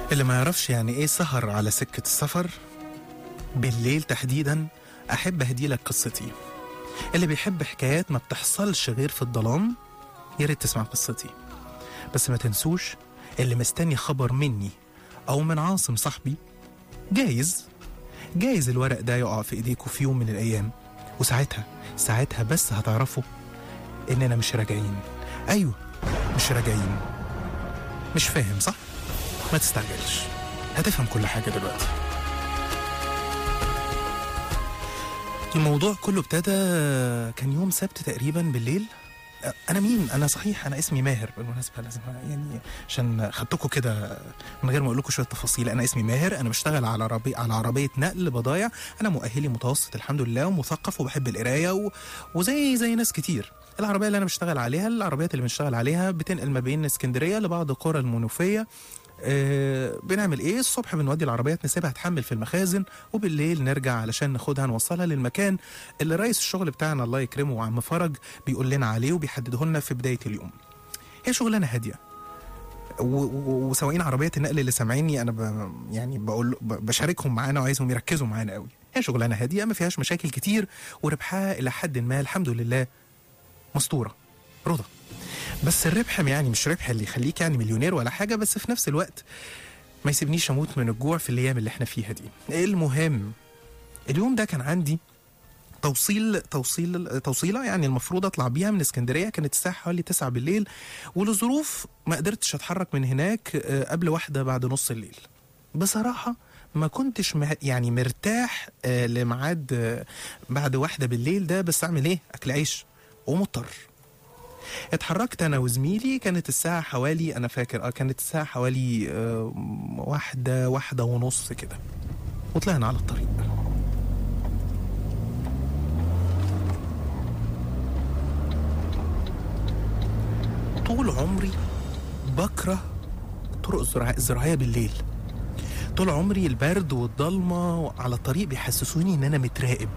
اللي ما يعرفش يعني ايه سهر على سكة السفر بالليل تحديدا احب اهدي لك قصتي اللي بيحب حكايات ما بتحصلش غير في الظلام يا ريت تسمع قصتي بس ما تنسوش اللي مستني خبر مني او من عاصم صاحبي جايز جايز الورق ده يقع في ايديكوا في يوم من الايام وساعتها ساعتها بس هتعرفوا اننا مش راجعين ايوه مش راجعين مش فاهم صح ما تستعجلش هتفهم كل حاجه دلوقتي الموضوع كله ابتدى كان يوم سبت تقريبا بالليل انا مين انا صحيح انا اسمي ماهر بالمناسبه لازم يعني عشان خدتكم كده من غير ما اقول لكم شويه تفاصيل انا اسمي ماهر انا بشتغل على عربي على عربيه نقل بضايع انا مؤهلي متوسط الحمد لله ومثقف وبحب القرايه و... وزي زي ناس كتير العربيه اللي انا بشتغل عليها العربيات اللي بنشتغل عليها بتنقل ما بين اسكندريه لبعض قرى المنوفيه آه بنعمل ايه الصبح بنودي العربيات نسيبها تحمل في المخازن وبالليل نرجع علشان ناخدها نوصلها للمكان اللي رئيس الشغل بتاعنا الله يكرمه وعم فرج بيقول لنا عليه وبيحدده لنا في بدايه اليوم هي شغلانه هاديه و- و- وسواقين عربيات النقل اللي سامعيني انا ب... يعني بقول ب- بشاركهم معانا وعايزهم يركزوا معانا قوي هي شغلانه هاديه ما فيهاش مشاكل كتير وربحها الى حد ما الحمد لله مستوره رضا بس الربح يعني مش ربح اللي يخليك يعني مليونير ولا حاجه بس في نفس الوقت ما يسيبنيش اموت من الجوع في الايام اللي احنا فيها دي المهم اليوم ده كان عندي توصيل توصيل توصيله يعني المفروض اطلع بيها من اسكندريه كانت الساعه حوالي 9 بالليل ولظروف ما قدرتش اتحرك من هناك آه، قبل واحده بعد نص الليل بصراحه ما كنتش مه... يعني مرتاح آه، لميعاد آه، بعد واحده بالليل ده بس اعمل ايه اكل عيش ومضطر اتحركت انا وزميلي كانت الساعه حوالي انا فاكر اه كانت الساعه حوالي آه، واحده واحده ونص كده وطلعنا على الطريق طول عمري بكره الطرق الزراع- الزراعيه بالليل طول عمري البرد والضلمه على الطريق بيحسسوني ان انا متراقب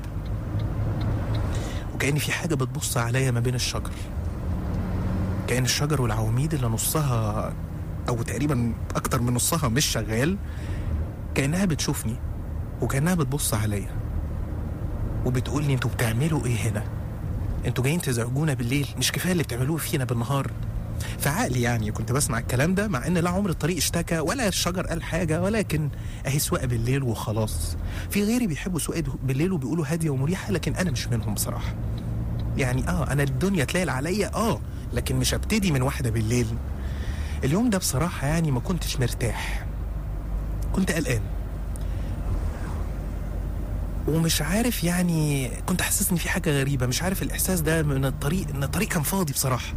وكأن في حاجه بتبص عليا ما بين الشجر كأن الشجر والعواميد اللي نصها او تقريبا اكتر من نصها مش شغال كأنها بتشوفني وكأنها بتبص عليا وبتقول لي انتوا بتعملوا ايه هنا انتوا جايين تزعجونا بالليل مش كفايه اللي بتعملوه فينا بالنهار فعقلي يعني كنت بسمع الكلام ده مع ان لا عمر الطريق اشتكى ولا الشجر قال حاجه ولكن اهي سواقه بالليل وخلاص في غيري بيحبوا سواقه بالليل وبيقولوا هاديه ومريحه لكن انا مش منهم بصراحه يعني اه انا الدنيا تلال عليا اه لكن مش هبتدي من واحده بالليل اليوم ده بصراحه يعني ما كنتش مرتاح كنت قلقان ومش عارف يعني كنت حاسس ان في حاجه غريبه مش عارف الاحساس ده من الطريق ان الطريق كان فاضي بصراحه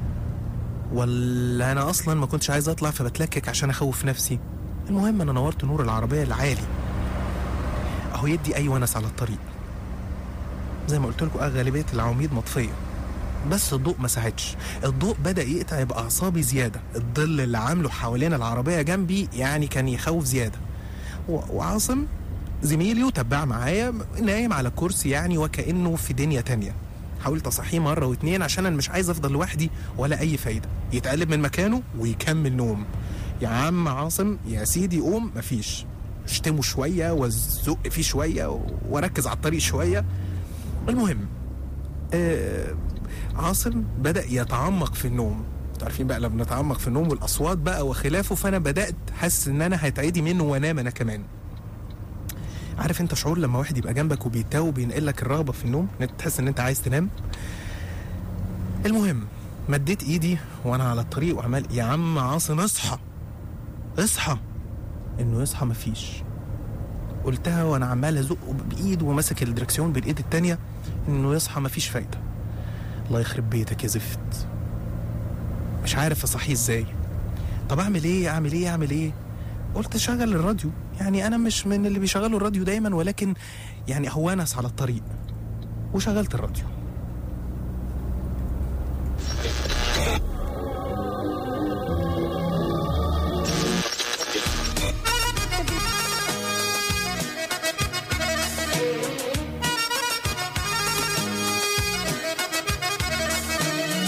ولا انا اصلا ما كنتش عايز اطلع فبتلكك عشان اخوف نفسي المهم انا نورت نور العربيه العالي اهو يدي اي ونس على الطريق زي ما قلت لكم غالبيه العواميد مطفيه بس الضوء ما ساعدش الضوء بدا يقطع باعصابي زياده الظل اللي عامله حوالين العربيه جنبي يعني كان يخوف زياده و- وعاصم زميلي وتبع معايا نايم على كرسي يعني وكانه في دنيا تانية حاولت اصحيه مره واتنين عشان انا مش عايز افضل لوحدي ولا اي فايده يتقلب من مكانه ويكمل نوم يا عم عاصم يا سيدي قوم مفيش اشتمه شويه وازق فيه شويه واركز على الطريق شويه المهم آه عاصم بدا يتعمق في النوم انتوا عارفين بقى لما بنتعمق في النوم والاصوات بقى وخلافه فانا بدات حاسس ان انا هيتعدي منه وانام انا كمان عارف انت شعور لما واحد يبقى جنبك وبيتاو وبينقل لك الرغبه في النوم ان انت تحس ان انت عايز تنام المهم مديت ايدي وانا على الطريق وعمال يا عم عاصم اصحى اصحى انه يصحى مفيش قلتها وانا عمال ازق بايد وماسك الدركسيون بالايد التانية انه يصحى مفيش فايده الله يخرب بيتك يا زفت مش عارف اصحيه ازاي طب اعمل ايه اعمل ايه اعمل ايه قلت شغل الراديو يعني انا مش من اللي بيشغلوا الراديو دايما ولكن يعني هو انس على الطريق وشغلت الراديو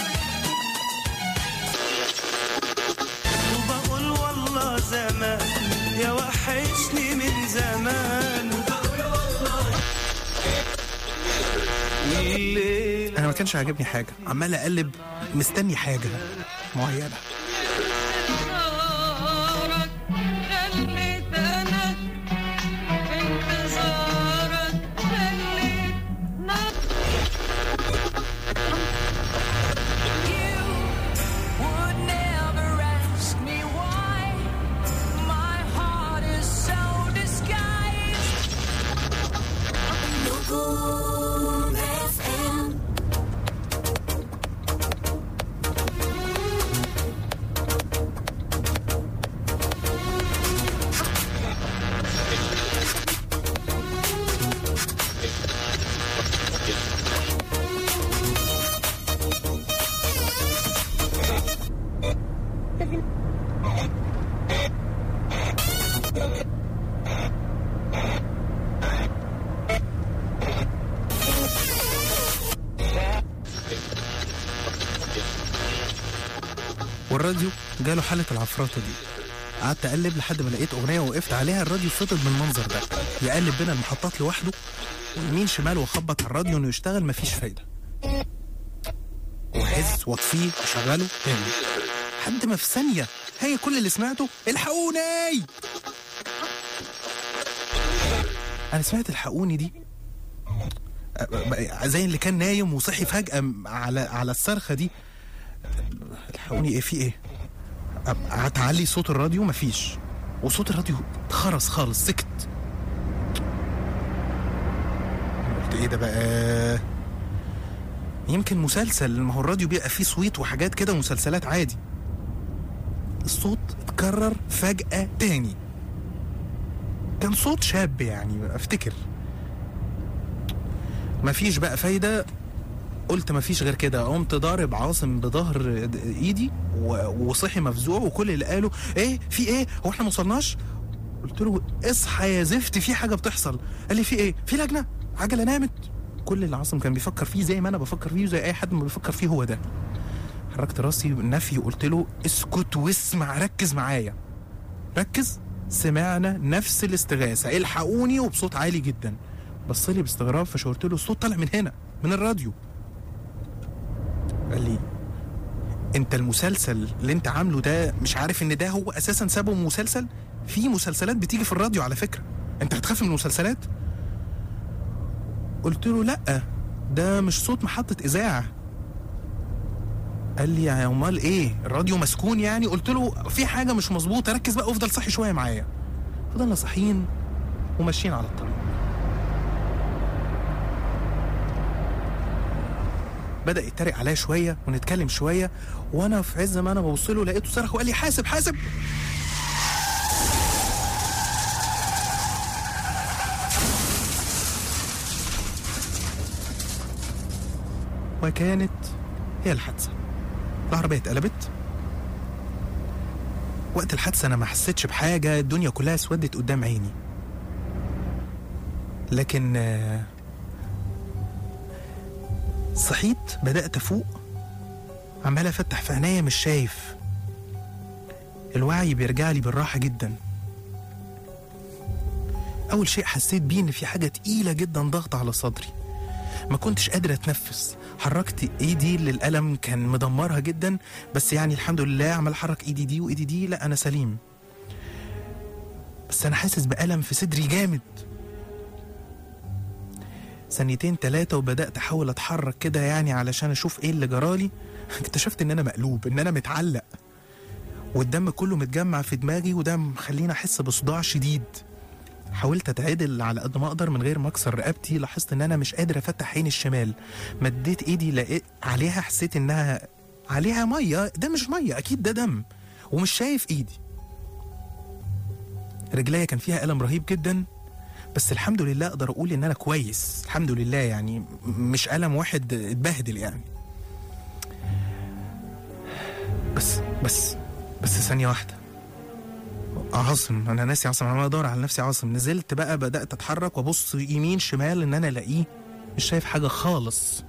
وبقول والله زمان ما كانش عاجبني حاجه عمال اقلب مستني حاجه معينه انتظارك خليت انا انتظارك خليت You would never ask me why my heart is so disguised. Boom FM. والراديو جاله حالة العفرطة دي قعدت اقلب لحد ما لقيت اغنيه وقفت عليها الراديو فضل بالمنظر ده يقلب بين المحطات لوحده ويمين شمال واخبط على الراديو انه يشتغل مفيش فايده واهز واطفيه واشغله تاني لحد ما في ثانيه هي كل اللي سمعته الحقوني انا سمعت الحقوني دي أ- زي اللي كان نايم وصحي فجاه على على الصرخه دي الحقوني ايه في ايه أب- قعدت اعلي صوت الراديو مفيش وصوت الراديو خرس خالص سكت قلت ايه ده بقى يمكن مسلسل ما هو الراديو بيبقى فيه صويت وحاجات كده ومسلسلات عادي الصوت اتكرر فجأة تاني كان صوت شاب يعني افتكر مفيش بقى فايدة قلت مفيش غير كده قمت ضارب عاصم بظهر ايدي و- وصحي مفزوع وكل اللي قاله ايه في ايه هو احنا ما وصلناش قلت له اصحى يا زفت في حاجه بتحصل قال لي في ايه في لجنه عجله نامت كل اللي عاصم كان بيفكر فيه زي ما انا بفكر فيه وزي اي حد ما بيفكر فيه هو ده حركت راسي نفي وقلت له اسكت واسمع ركز معايا ركز سمعنا نفس الاستغاثه الحقوني وبصوت عالي جدا بص لي باستغراب فشاورت له الصوت طالع من هنا من الراديو قال لي انت المسلسل اللي انت عامله ده مش عارف ان ده هو اساسا سبب مسلسل في مسلسلات بتيجي في الراديو على فكره انت هتخاف من المسلسلات قلت له لا ده مش صوت محطه اذاعه قال لي يا امال ايه الراديو مسكون يعني قلت له في حاجه مش مظبوطه ركز بقى وافضل صحي شويه معايا فضلنا صاحيين وماشيين على الطريق بدا يتريق عليا شويه ونتكلم شويه وانا في عز ما انا ببص له لقيته صرخ وقال لي حاسب حاسب وكانت هي الحادثه العربيه اتقلبت وقت الحادثه انا ما حسيتش بحاجه الدنيا كلها اسودت قدام عيني لكن آه، صحيت بدأت أفوق عمال أفتح في عينيا مش شايف الوعي بيرجع لي بالراحة جدا أول شيء حسيت بيه إن في حاجة تقيلة جدا ضغط على صدري ما كنتش قادر أتنفس حركت إيدي اللي الألم كان مدمرها جدا بس يعني الحمد لله عمال أحرك إيدي دي وإيدي دي لا أنا سليم بس أنا حاسس بألم في صدري جامد ثانيتين تلاتة وبدأت أحاول أتحرك كده يعني علشان أشوف إيه اللي جرالي اكتشفت إن أنا مقلوب إن أنا متعلق والدم كله متجمع في دماغي وده مخليني أحس بصداع شديد حاولت أتعدل على قد ما أقدر من غير ما أكسر رقبتي لاحظت إن أنا مش قادر أفتح عيني الشمال مديت إيدي لقيت عليها حسيت إنها عليها مية ده مش مية أكيد ده دم ومش شايف إيدي رجليا كان فيها ألم رهيب جدا بس الحمد لله اقدر اقول ان انا كويس الحمد لله يعني م- مش الم واحد اتبهدل يعني بس بس بس ثانيه واحده عاصم انا ناسي عاصم انا ادور على نفسي عاصم نزلت بقى بدات اتحرك وابص يمين شمال ان انا الاقيه مش شايف حاجه خالص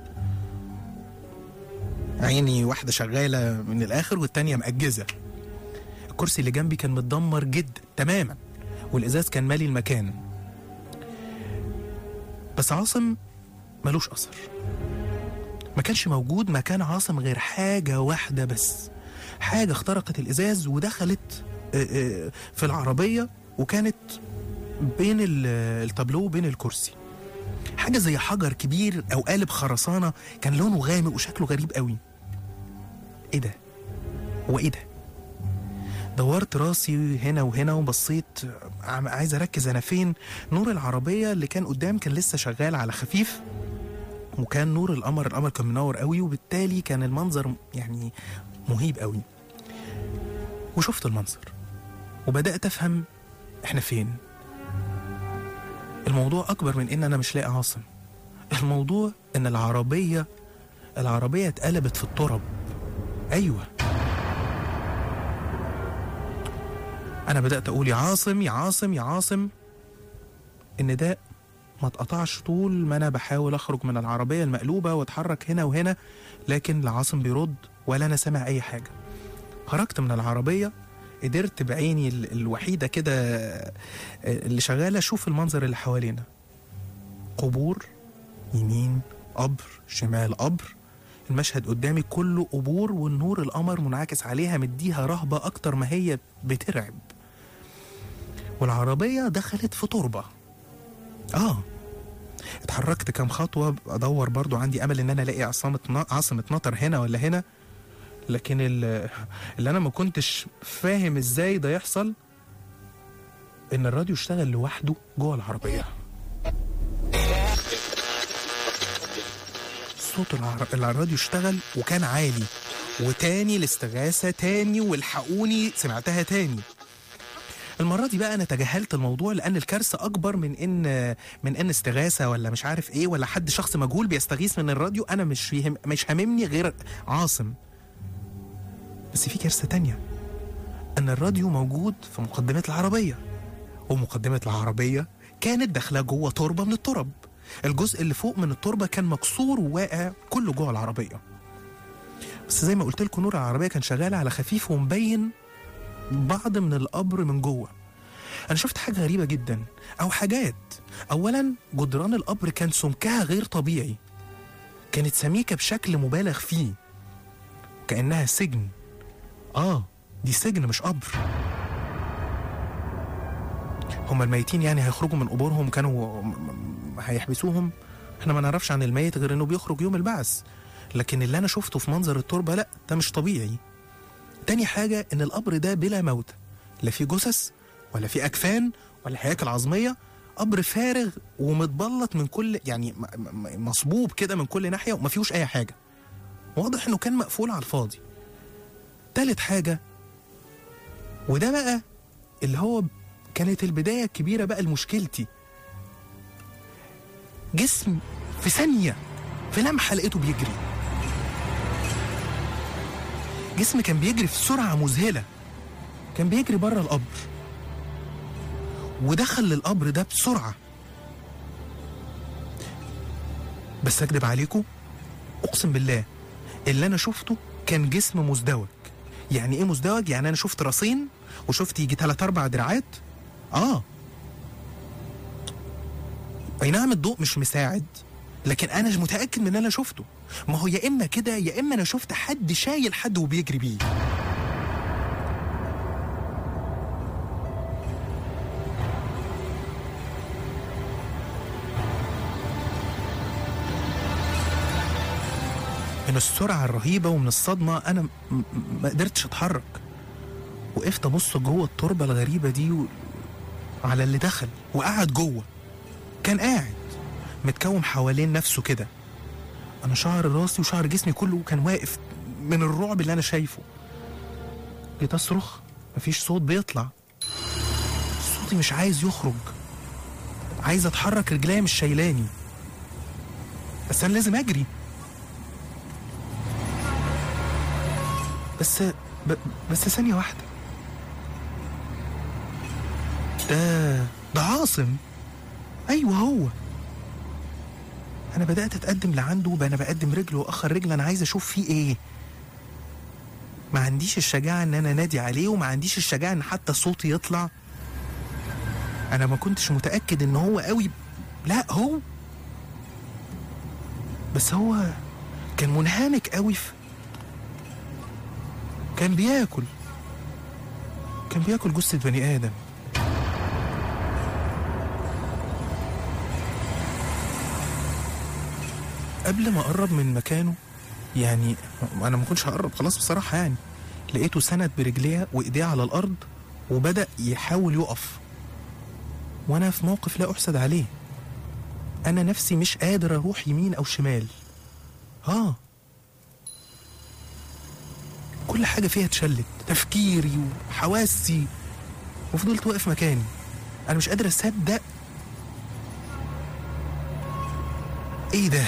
عيني واحده شغاله من الاخر والتانيه مأجزه الكرسي اللي جنبي كان متدمر جدا تماما والازاز كان مالي المكان بس عاصم ملوش اثر ما كانش موجود مكان عاصم غير حاجة واحدة بس حاجة اخترقت الإزاز ودخلت آه، آه، في العربية وكانت بين ال- التابلو وبين الكرسي حاجة زي حجر كبير أو قالب خرسانة كان لونه غامق وشكله غريب قوي إيه ده؟ هو إيه ده؟ دورت راسي هنا وهنا وبصيت عم- عايز أركز أنا فين نور العربية اللي كان قدام كان لسه شغال على خفيف وكان نور القمر القمر كان منور قوي وبالتالي كان المنظر يعني مهيب قوي وشفت المنظر وبدأت أفهم إحنا فين الموضوع أكبر من إن أنا مش لاقي عاصم الموضوع إن العربية العربية اتقلبت في التراب أيوة أنا بدأت أقول يا عاصم يا عاصم يا عاصم النداء ما اتقطعش طول ما أنا بحاول أخرج من العربية المقلوبة وأتحرك هنا وهنا لكن لا عاصم بيرد ولا أنا سامع أي حاجة خرجت من العربية قدرت بعيني ال- الوحيدة كده آه، اللي شغالة أشوف المنظر اللي حوالينا قبور يمين قبر شمال قبر المشهد قدامي كله قبور والنور القمر منعكس عليها مديها رهبة أكتر ما هي بترعب والعربية دخلت في تربة آه اتحركت كام خطوة أدور برضو عندي أمل إن أنا ألاقي عاصمة نا- عاصمة نطر هنا ولا هنا لكن ال- اللي أنا ما كنتش فاهم إزاي ده يحصل إن الراديو اشتغل لوحده جوه العربية صوت العر... الراديو اشتغل وكان عالي وتاني الاستغاثة تاني والحقوني سمعتها تاني المرة دي بقى أنا تجاهلت الموضوع لأن الكارثة أكبر من إن من إن استغاثة ولا مش عارف إيه ولا حد شخص مجهول بيستغيث من الراديو أنا مش يهم مش هاممني غير عاصم بس في كارثة تانية إن الراديو موجود في مقدمة العربية ومقدمة العربية كانت داخلة جوه تربة من الترب الجزء اللي فوق من التربة كان مكسور وواقع كله جوه العربية بس زي ما قلت لكم نور العربية كان شغال على خفيف ومبين بعض من القبر من جوه انا شفت حاجه غريبه جدا او حاجات اولا جدران القبر كان سمكها غير طبيعي كانت سميكه بشكل مبالغ فيه كانها سجن اه دي سجن مش قبر هما الميتين يعني هيخرجوا من قبورهم كانوا م- م- هيحبسوهم احنا ما نعرفش عن الميت غير انه بيخرج يوم البعث لكن اللي انا شفته في منظر التربه لا ده مش طبيعي تاني حاجة إن القبر ده بلا موتى لا في جثث ولا في أكفان ولا هياكل عظمية قبر فارغ ومتبلط من كل يعني م- م- مصبوب كده من كل ناحية وما فيهوش أي حاجة واضح إنه كان مقفول على الفاضي تالت حاجة وده بقى اللي هو كانت البداية الكبيرة بقى لمشكلتي جسم في ثانية في لمحة لقيته بيجري جسم كان بيجري في سرعة مذهلة كان بيجري بره القبر ودخل للقبر ده بسرعة بس أكدب عليكم أقسم بالله اللي أنا شفته كان جسم مزدوج يعني إيه مزدوج؟ يعني أنا شفت راسين وشفت يجي تلات أربع دراعات آه أي نعم الضوء مش مساعد لكن أنا مش متأكد من اللي أنا شفته ما هو يا إما كده يا إما أنا شفت حد شايل حد وبيجري بيه من السرعة الرهيبة ومن الصدمة أنا م- م- ما قدرتش أتحرك وقفت أبص جوه التربة الغريبة دي و... على اللي دخل وقعد جوه كان قاعد متكوم حوالين نفسه كده أنا شعر راسي وشعر جسمي كله كان واقف من الرعب اللي أنا شايفه جيت أصرخ مفيش صوت بيطلع صوتي مش عايز يخرج عايز أتحرك رجليا مش شايلاني بس أنا لازم أجري بس ب... بس ثانية واحدة ده ده عاصم أيوه هو أنا بدأت أتقدم لعنده بقى أنا بقدم رجل وأخر رجل أنا عايز أشوف فيه إيه ما عنديش الشجاعة إن أنا نادي عليه وما عنديش الشجاعة إن حتى صوتي يطلع أنا ما كنتش متأكد إن هو قوي لا هو بس هو كان منهمك قوي في كان بياكل كان بياكل جثة بني آدم قبل ما أقرب من مكانه يعني أنا ما كنتش هقرب خلاص بصراحة يعني لقيته سند برجليه وإيديه على الأرض وبدأ يحاول يقف وأنا في موقف لا أحسد عليه أنا نفسي مش قادر أروح يمين أو شمال آه كل حاجة فيها اتشلت تفكيري وحواسي وفضلت واقف مكاني أنا مش قادر أصدق إيه ده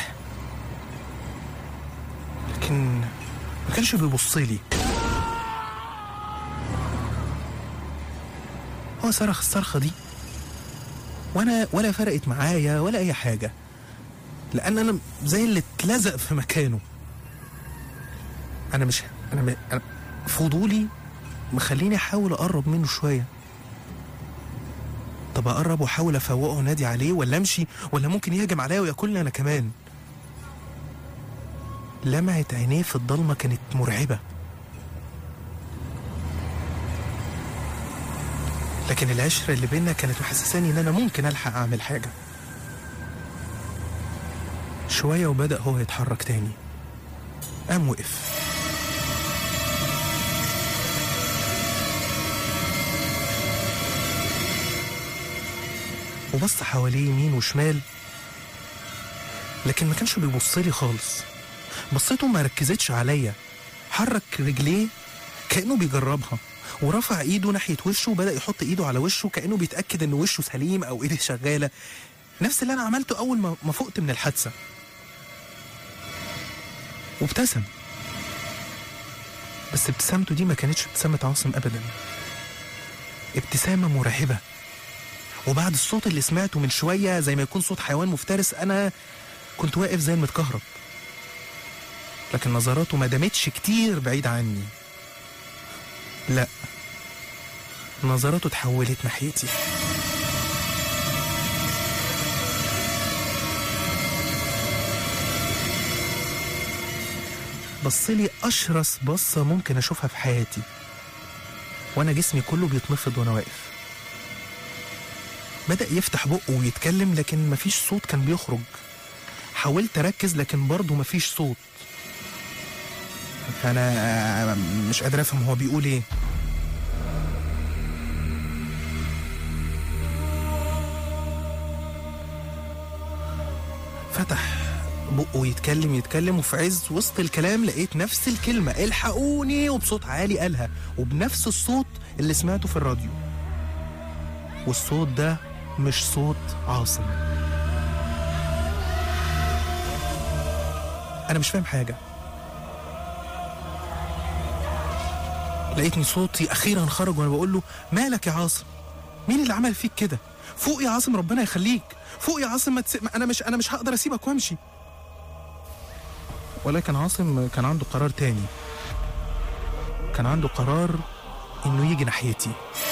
لكن ما كانش بيبص لي هو صرخ الصرخة دي وانا ولا فرقت معايا ولا اي حاجة لان انا زي اللي اتلزق في مكانه انا مش انا, م... أنا فضولي مخليني احاول اقرب منه شوية طب اقرب واحاول افوقه ونادي عليه ولا امشي ولا ممكن يهجم عليا وياكلني انا كمان لمعة عينيه في الضلمة كانت مرعبة لكن العشرة اللي بينا كانت محسساني إن أنا ممكن ألحق أعمل حاجة شوية وبدأ هو يتحرك تاني قام وقف وبص حواليه يمين وشمال لكن ما كانش بيبص لي خالص بصيته ما ركزتش عليا حرك رجليه كأنه بيجربها ورفع ايده ناحية وشه وبدأ يحط ايده على وشه كأنه بيتأكد ان وشه سليم او ايده شغالة نفس اللي انا عملته اول ما ما فقت من الحادثة وابتسم بس ابتسامته دي ما كانتش ابتسامة عاصم ابدا ابتسامة مرعبة وبعد الصوت اللي سمعته من شوية زي ما يكون صوت حيوان مفترس انا كنت واقف زي المتكهرب لكن نظراته ما دامتش كتير بعيد عني لا نظراته اتحولت ناحيتي بصلي أشرس بصة ممكن أشوفها في حياتي وأنا جسمي كله بيتنفض وأنا واقف بدأ يفتح بقه ويتكلم لكن مفيش صوت كان بيخرج حاولت أركز لكن برضه مفيش صوت فأنا مش قادر أفهم هو بيقول إيه فتح بقه يتكلم يتكلم وفي عز وسط الكلام لقيت نفس الكلمة الحقوني وبصوت عالي قالها وبنفس الصوت اللي سمعته في الراديو والصوت ده مش صوت عاصم أنا مش فاهم حاجة لقيتني صوتي أخيرا خرج وأنا بقول له مالك يا عاصم مين اللي عمل فيك كده فوق يا عاصم ربنا يخليك فوق يا عاصم ما تس... انا مش انا مش هقدر اسيبك وامشي ولكن عاصم كان عنده قرار تاني كان عنده قرار انه يجي ناحيتي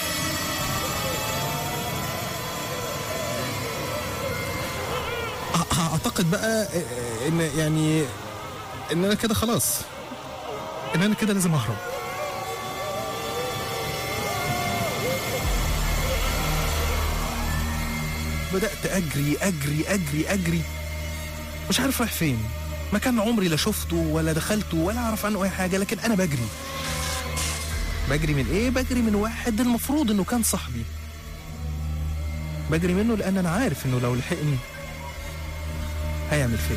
أ- اعتقد بقى ان يعني ان انا كده خلاص ان انا كده لازم اهرب بدأت أجري أجري أجري أجري مش عارف رايح فين مكان عمري لا شفته ولا دخلته ولا أعرف عنه أي حاجة لكن أنا بجري بجري من إيه؟ بجري من واحد المفروض إنه كان صاحبي بجري منه لأن أنا عارف إنه لو لحقني هيعمل فيا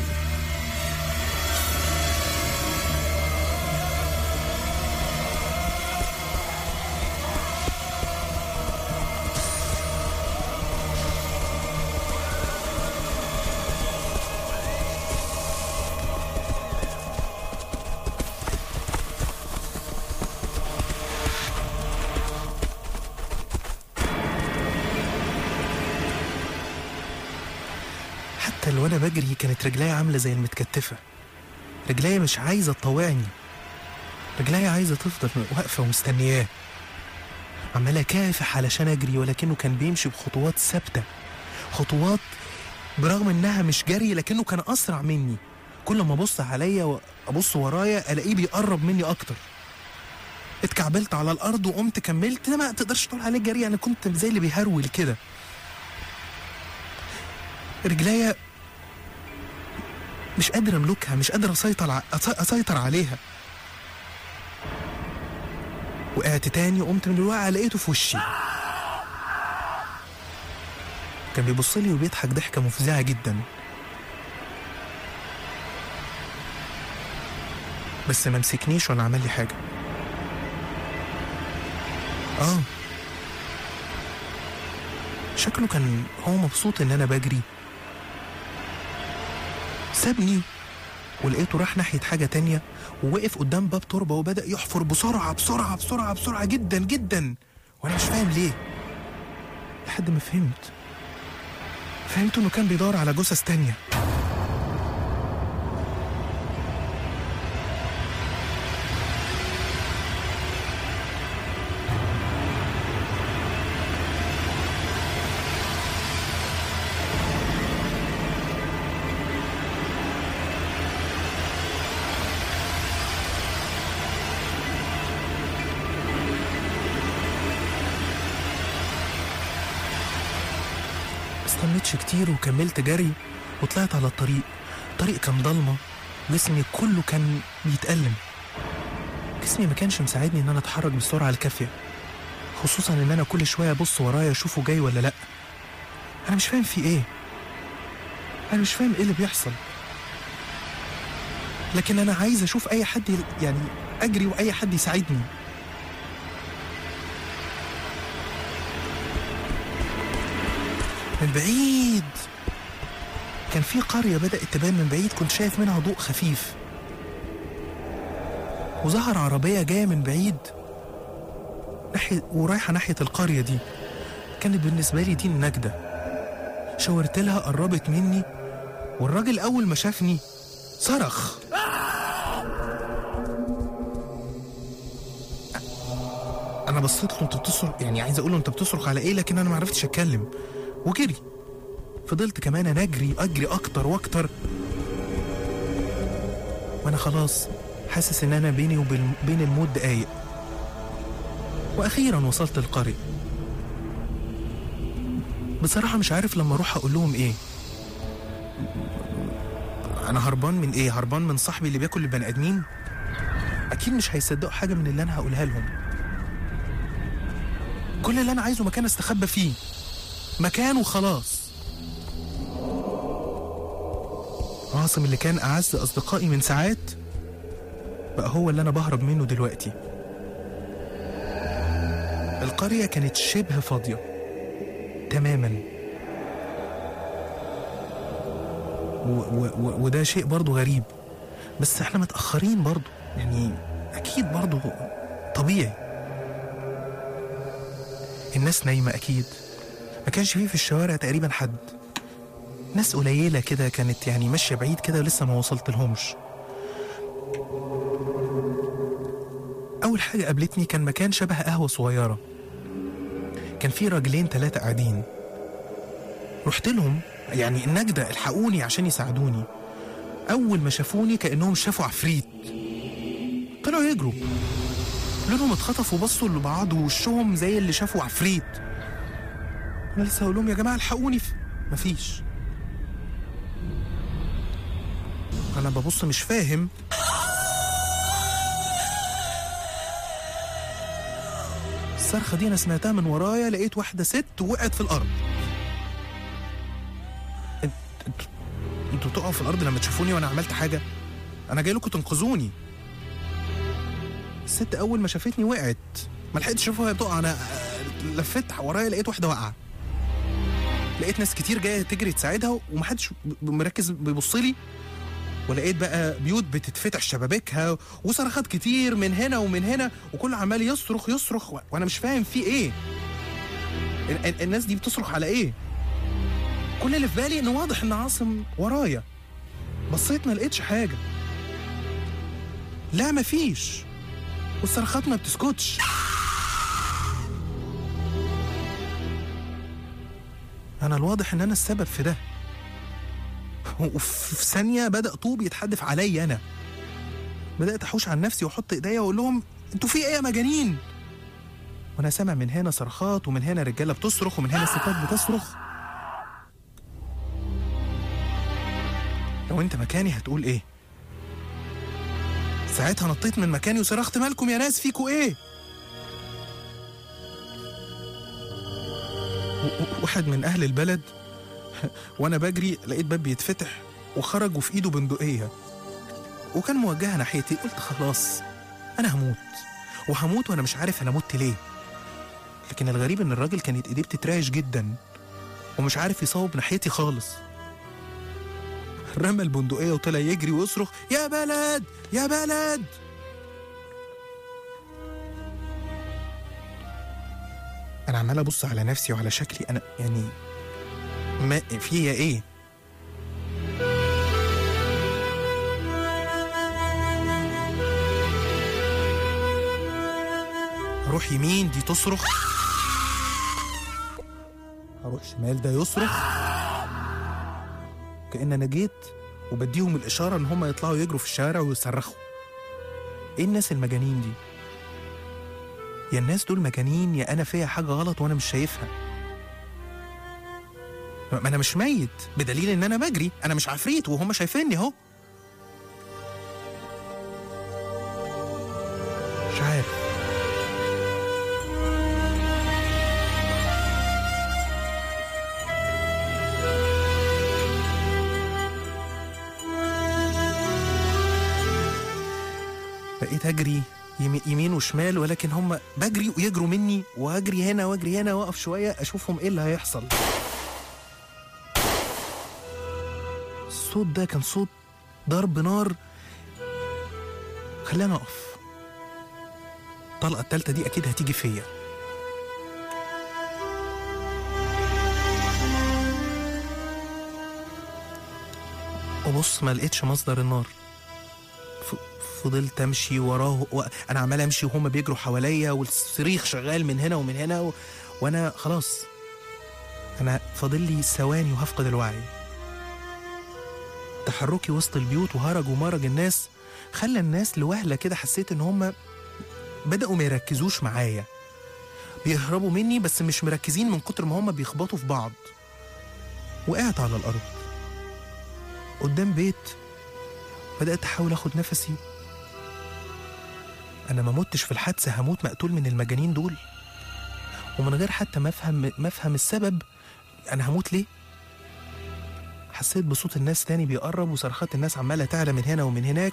حتى لو انا بجري كانت رجليا عامله زي المتكتفه رجليا مش عايزه تطوعني رجليا عايزه تفضل واقفه ومستنياه عمال اكافح علشان اجري ولكنه كان بيمشي بخطوات ثابته خطوات برغم انها مش جري لكنه كان اسرع مني كل ما ابص عليا وابص ورايا الاقيه بيقرب مني اكتر اتكعبلت على الارض وقمت كملت ما تقدرش تقول عليه جري انا كنت زي اللي بيهرول كده رجليا مش قادر املكها مش قادر اسيطر ع... أس- اسيطر عليها وقعت تاني وقمت من الوقعه لقيته في وشي كان بيبص لي وبيضحك ضحكه مفزعه جدا بس ما مسكنيش ولا عمل لي حاجه اه شكله كان هو مبسوط ان انا بجري سابني ولقيته راح ناحية حاجة تانية ووقف قدام باب تربة وبدأ يحفر بسرعة بسرعة بسرعة بسرعة جدا جدا وأنا مش فاهم ليه لحد ما فهمت فهمت إنه كان بيدور على جثث تانية استنيتش كتير وكملت جري وطلعت على الطريق الطريق كان ضلمة جسمي كله كان بيتألم جسمي ما كانش مساعدني ان انا اتحرك بالسرعة الكافية خصوصا ان انا كل شوية ابص ورايا اشوفه جاي ولا لا انا مش فاهم في ايه انا مش فاهم ايه اللي بيحصل لكن انا عايز اشوف اي حد ي- يعني اجري واي حد يساعدني من بعيد كان في قرية بدأت تبان من بعيد كنت شايف منها ضوء خفيف وظهر عربية جاية من بعيد ناحية ورايحة ناحية القرية دي كانت بالنسبة لي دي النجدة شاورت لها قربت مني والراجل أول ما شافني صرخ أنا بصيت له أنت بتصرخ يعني عايز أقول له أنت بتصرخ على إيه لكن أنا ما عرفتش أتكلم وجري فضلت كمان انا اجري اجري اكتر واكتر وانا خلاص حاسس ان انا بيني وبين بين الموت دقايق واخيرا وصلت القرية بصراحة مش عارف لما اروح اقول لهم ايه انا هربان من ايه هربان من صاحبي اللي بياكل البني ادمين اكيد مش هيصدقوا حاجة من اللي انا هقولها لهم كل اللي انا عايزه مكان استخبى فيه مكان وخلاص عاصم اللي كان أعز أصدقائي من ساعات بقى هو اللي أنا بهرب منه دلوقتي القرية كانت شبه فاضية تماما و و و وده شيء برضه غريب بس احنا متأخرين برضه يعني أكيد برضه طبيعي الناس نايمة أكيد ما كانش فيه في الشوارع تقريبا حد ناس قليلة كده كانت يعني ماشية بعيد كده ولسه ما وصلت لهمش أول حاجة قابلتني كان مكان شبه قهوة صغيرة كان في راجلين تلاتة قاعدين رحت لهم يعني النجدة الحقوني عشان يساعدوني أول ما شافوني كأنهم شافوا عفريت طلعوا يجروا لونهم اتخطفوا وبصوا لبعض ووشهم زي اللي شافوا عفريت انا لسه هقول لهم يا جماعه الحقوني في... مفيش انا ببص مش فاهم الصرخه دي انا سمعتها من ورايا لقيت واحده ست وقعت في الارض انت انتوا انتوا بتقعوا في الارض لما تشوفوني وانا عملت حاجه انا جاي لكم تنقذوني الست اول ما شافتني وقعت ما لحقتش اشوفها وهي بتقع انا آه، لفيت ورايا لقيت واحده واقعه لقيت ناس كتير جايه تجري تساعدها ومحدش ب- مركز بيبص لي ولقيت بقى بيوت بتتفتح شبابيكها وصرخات كتير من هنا ومن هنا وكل عمال يصرخ يصرخ و- وانا مش فاهم في ايه ال- ال- الناس دي بتصرخ على ايه كل اللي في بالي ان واضح ان عاصم ورايا بصيت ما لقيتش حاجه لا مفيش والصرخات ما بتسكتش انا الواضح ان انا السبب في ده وفي ثانيه بدا طوب يتحدف عليا انا بدات احوش عن نفسي واحط ايديا واقول لهم انتوا في ايه يا مجانين وانا سامع من هنا صرخات ومن هنا رجاله بتصرخ ومن هنا ستات بتصرخ لو انت مكاني هتقول ايه ساعتها نطيت من مكاني وصرخت مالكم يا ناس فيكوا ايه و- و- واحد من اهل البلد وانا بجري لقيت باب بيتفتح وخرج وفي ايده بندقيه وكان موجهه ناحيتي قلت خلاص انا هموت وهموت وانا مش عارف انا مت ليه لكن الغريب ان الراجل كانت ايديه بتترعش جدا ومش عارف يصوب ناحيتي خالص رمى البندقيه وطلع يجري ويصرخ يا بلد يا بلد انا عمال ابص على نفسي وعلى شكلي انا يعني ما فيا ايه اروح يمين دي تصرخ اروح شمال ده يصرخ كأن انا جيت وبديهم الاشاره ان هم يطلعوا يجروا في الشارع ويصرخوا ايه الناس المجانين دي يا الناس دول مجانين يا انا فيا حاجه غلط وانا مش شايفها ما انا مش ميت بدليل ان انا بجري انا مش عفريت وهم شايفيني اهو مش عارف بقيت اجري يمي- يمين وشمال ولكن هم بجري ويجروا مني واجري هنا واجري هنا واقف شويه اشوفهم ايه اللي هيحصل الصوت ده كان صوت ضرب نار خلاني اقف الطلقه التالتة دي اكيد هتيجي فيا وبص ما لقيتش مصدر النار ف- فضلت امشي وراه و... انا عمال امشي وهم بيجروا حواليا والصريخ شغال من هنا ومن هنا و... وانا خلاص انا فاضل لي ثواني وهفقد الوعي تحركي وسط البيوت وهرج ومرج الناس خلى الناس لوهلة كده حسيت ان هم بدأوا ما يركزوش معايا بيهربوا مني بس مش مركزين من كتر ما هم بيخبطوا في بعض وقعت على الأرض قدام بيت بدأت أحاول أخد نفسي أنا ما متش في الحادثة هموت مقتول من المجانين دول ومن غير حتى ما أفهم ما أفهم السبب أنا هموت ليه حسيت بصوت الناس تاني بيقرب وصرخات الناس عمالة تعلى من هنا ومن هناك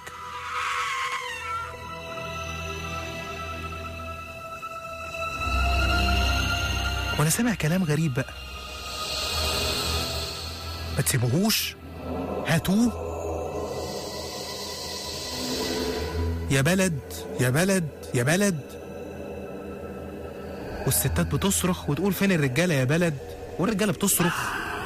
وانا سامع كلام غريب بقى ما تسيبوهوش هاتوه يا بلد يا بلد يا بلد والستات بتصرخ وتقول فين الرجاله يا بلد والرجاله بتصرخ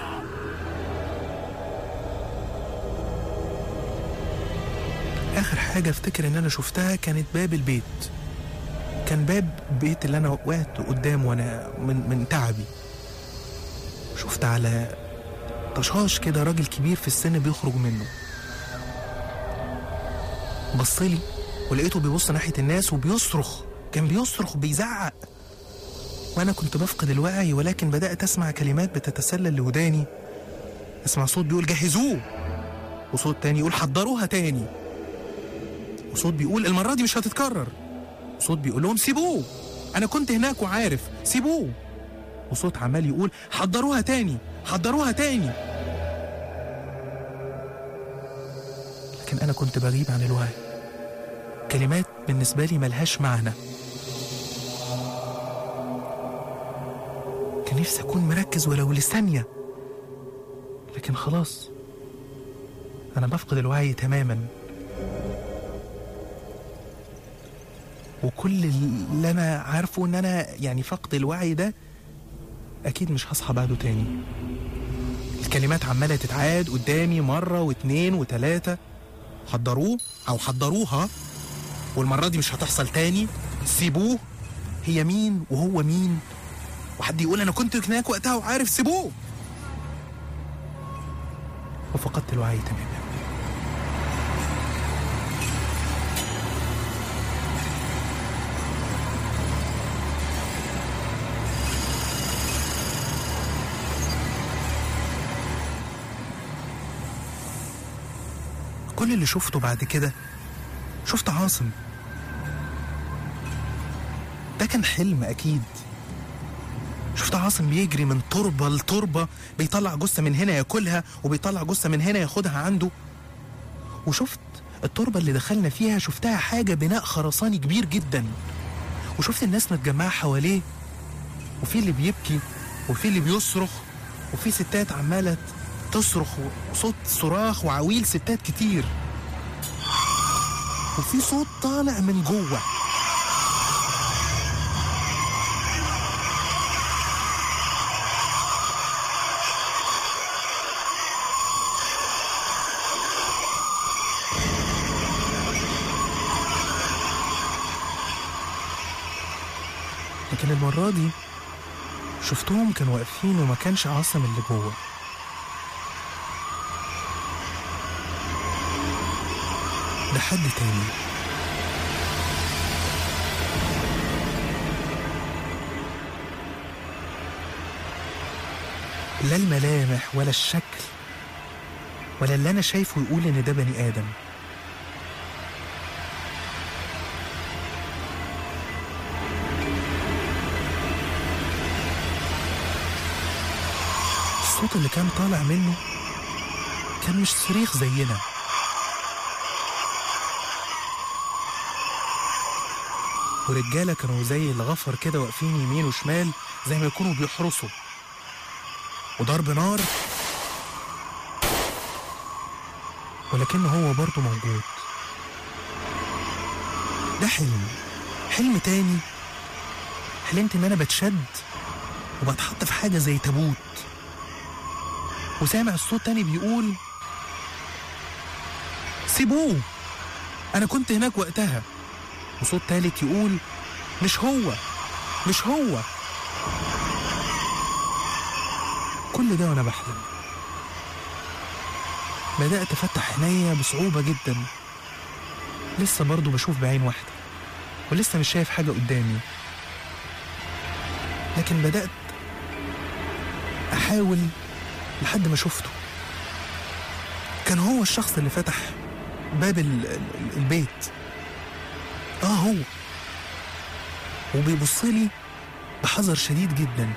اخر حاجه افتكر ان انا شفتها كانت باب البيت كان باب بيت اللي انا وقعت قدامه وانا من من تعبي شفت على طشاش كده راجل كبير في السن بيخرج منه بصلي ولقيته بيبص ناحيه الناس وبيصرخ كان بيصرخ بيزعق وانا كنت بفقد الوعي ولكن بدات اسمع كلمات بتتسلل لوداني اسمع صوت بيقول جهزوه وصوت تاني يقول حضروها تاني وصوت بيقول المره دي مش هتتكرر صوت بيقول لهم سيبوه انا كنت هناك وعارف سيبوه وصوت عمال يقول حضروها تاني حضروها تاني لكن انا كنت بغيب عن الوعي كلمات بالنسبه لي ملهاش معنى كان نفسي اكون مركز ولو لثانيه لكن خلاص انا بفقد الوعي تماما وكل اللي انا عارفه ان انا يعني فقد الوعي ده اكيد مش هصحى بعده تاني الكلمات عماله تتعاد قدامي مره واتنين وتلاته حضروه او حضروها والمره دي مش هتحصل تاني سيبوه هي مين وهو مين وحد يقول انا كنت هناك وقتها وعارف سيبوه وفقدت الوعي تماما كل اللي شفته بعد كده شفت عاصم ده كان حلم أكيد شفت عاصم بيجري من تربة لتربة بيطلع جثة من هنا ياكلها وبيطلع جثة من هنا ياخدها عنده وشفت التربة اللي دخلنا فيها شفتها حاجة بناء خرساني كبير جدا وشفت الناس متجمعة حواليه وفي اللي بيبكي وفي اللي بيصرخ وفي ستات عمالة تصرخ وصوت صراخ وعويل ستات كتير وفي صوت طالع من جوه لكن المرة دي شفتهم كانوا واقفين وما كانش عاصم اللي جوه ده حد تاني لا الملامح ولا الشكل ولا اللي انا شايفه يقول ان ده بني ادم الصوت اللي كان طالع منه كان مش صريخ زينا ورجاله كانوا زي الغفر كده واقفين يمين وشمال زي ما يكونوا بيحرسوا وضرب نار ولكن هو برضه موجود ده حلم حلم تاني حلمت ان انا بتشد وبتحط في حاجه زي تابوت وسامع الصوت تاني بيقول سيبوه انا كنت هناك وقتها وصوت تالت يقول مش هو مش هو كل ده وانا بحلم بدأت أفتح عينيا بصعوبة جدا لسه برضه بشوف بعين واحدة ولسه مش شايف حاجة قدامي لكن بدأت أحاول لحد ما شفته كان هو الشخص اللي فتح باب ال- ال- البيت اه هو وبيبص لي بحذر شديد جدا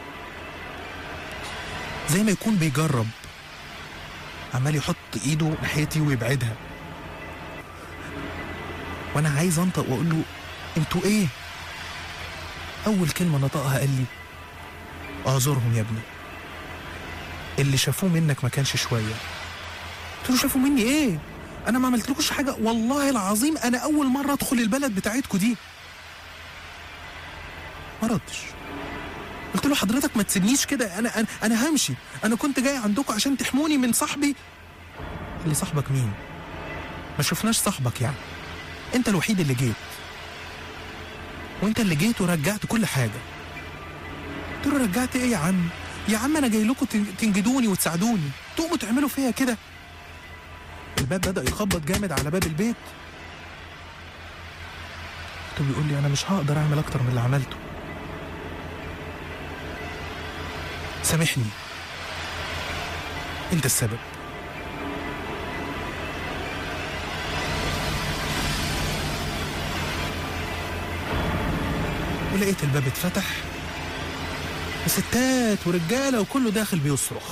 زي ما يكون بيجرب عمال يحط ايده ناحيتي ويبعدها وانا عايز انطق واقول له انتوا ايه اول كلمه نطقها قال لي اعذرهم يا ابني اللي شافوه منك ما كانش شويه قلت له شافوا مني ايه انا ما عملتلكوش حاجه والله العظيم انا اول مره ادخل البلد بتاعتكو دي ما ردش قلت له حضرتك ما تسيبنيش كده انا انا انا همشي انا كنت جاي عندكم عشان تحموني من صاحبي قال لي صاحبك مين ما شفناش صاحبك يعني انت الوحيد اللي جيت وانت اللي جيت ورجعت كل حاجه قلت له رجعت ايه يا عم يا عم انا جاي لكم تن- تنجدوني وتساعدوني تقوموا تعملوا فيا كده الباب بدأ يخبط جامد على باب البيت لقيته بيقول لي انا مش هقدر اعمل اكتر من اللي عملته سامحني انت السبب ولقيت الباب اتفتح وستات ورجاله وكله داخل بيصرخ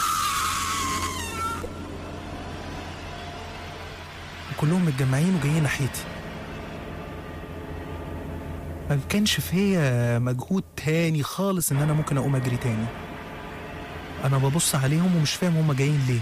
وكلهم متجمعين وجايين ناحيتي ما كانش فيا مجهود تاني خالص ان انا ممكن اقوم اجري تاني انا ببص عليهم ومش فاهم هما جايين ليه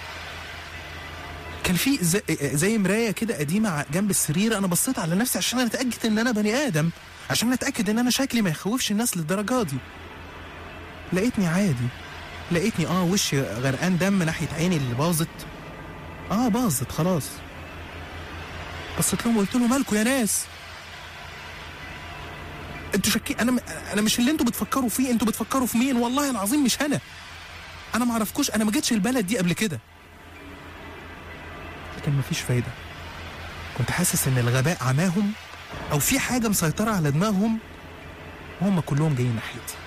كان في زي, زي مرايه كده قديمه ع- جنب السرير انا بصيت على نفسي عشان اتاكد ان انا بني ادم عشان اتاكد ان انا شكلي ما يخوفش الناس للدرجه دي لقيتني عادي لقيتني اه وشي غرقان دم ناحيه عيني اللي باظت اه باظت خلاص بصيت لهم وقلت لهم مالكوا يا ناس انتوا شاكين انا انا مش اللي انتوا بتفكروا فيه انتوا بتفكروا في مين والله العظيم مش انا انا ما اعرفكوش انا ما جيتش البلد دي قبل كده لكن مفيش فايدة كنت حاسس إن الغباء عماهم أو في حاجة مسيطرة على دماغهم وهم كلهم جايين ناحيتي